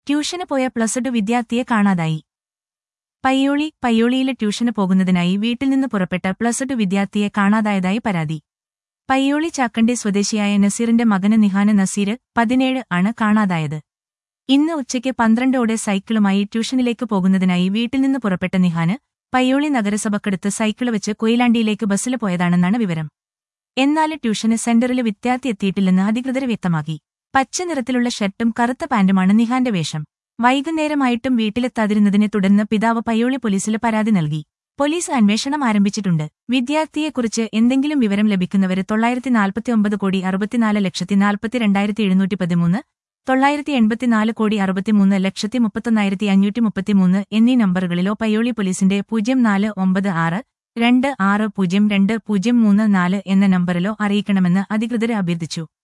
ട്യൂഷന് പോയ plus two വിദ്യാർത്ഥിയെ കാണാതായി പയ്യോളി പയ്യോളിയിലെ ട്യൂഷന് പോകുന്നതിനായി വീട്ടിൽ നിന്ന് പുറപ്പെട്ട പ്ലസ് ടു വിദ്യാർത്ഥിയെ കാണാതായതായി പരാതി പയ്യോളി ചാക്കണ്ടി സ്വദേശിയായ നസീറിന്റെ മകന് നിഹാന് നസീര് പതിനേഴ് ആണ് കാണാതായത് ഇന്ന് ഉച്ചയ്ക്ക് പന്ത്രണ്ടോടെ സൈക്കിളുമായി ട്യൂഷനിലേക്ക് പോകുന്നതിനായി വീട്ടിൽ നിന്ന് പുറപ്പെട്ട നിഹാന് പയ്യോളി നഗരസഭക്കടുത്ത് സൈക്കിള് വെച്ച് കൊയിലാണ്ടിയിലേക്ക് ബസ്സിൽ പോയതാണെന്നാണ് വിവരം എന്നാൽ ട്യൂഷന് സെന്ററിൽ വിദ്യാർത്ഥി എത്തിയിട്ടില്ലെന്ന് അധികൃതർ വ്യക്തമാക്കി പച്ച നിറത്തിലുള്ള ഷർട്ടും കറുത്ത പാന്റുമാണ് നിഹാന്റെ വേഷം വൈകുന്നേരമായിട്ടും വീട്ടിലെത്താതിരുന്നതിനെ തുടർന്ന് പിതാവ് പയ്യോളി പോലീസിൽ പരാതി നൽകി പോലീസ് അന്വേഷണം ആരംഭിച്ചിട്ടുണ്ട് വിദ്യാർത്ഥിയെക്കുറിച്ച് എന്തെങ്കിലും വിവരം ലഭിക്കുന്നവര് തൊള്ളായിരത്തി നാൽപ്പത്തിയൊമ്പത് കോടി അറുപത്തിനാല് ലക്ഷത്തി നാൽപ്പത്തിരണ്ടായിരത്തി എഴുന്നൂറ്റി പതിമൂന്ന് തൊള്ളായിരത്തി എൺപത്തിനാല് കോടി അറുപത്തിമൂന്ന് ലക്ഷത്തി മുപ്പത്തൊന്നായിരത്തി അഞ്ഞൂറ്റി മുപ്പത്തിമൂന്ന് എന്നീ നമ്പറുകളിലോ പയ്യോളി പോലീസിന്റെ പൂജ്യം നാല് ഒമ്പത് ആറ് രണ്ട് ആറ് പൂജ്യം രണ്ട് പൂജ്യം മൂന്ന് നാല് എന്ന നമ്പറിലോ അറിയിക്കണമെന്ന് അധികൃതരെ അഭ്യർത്ഥിച്ചു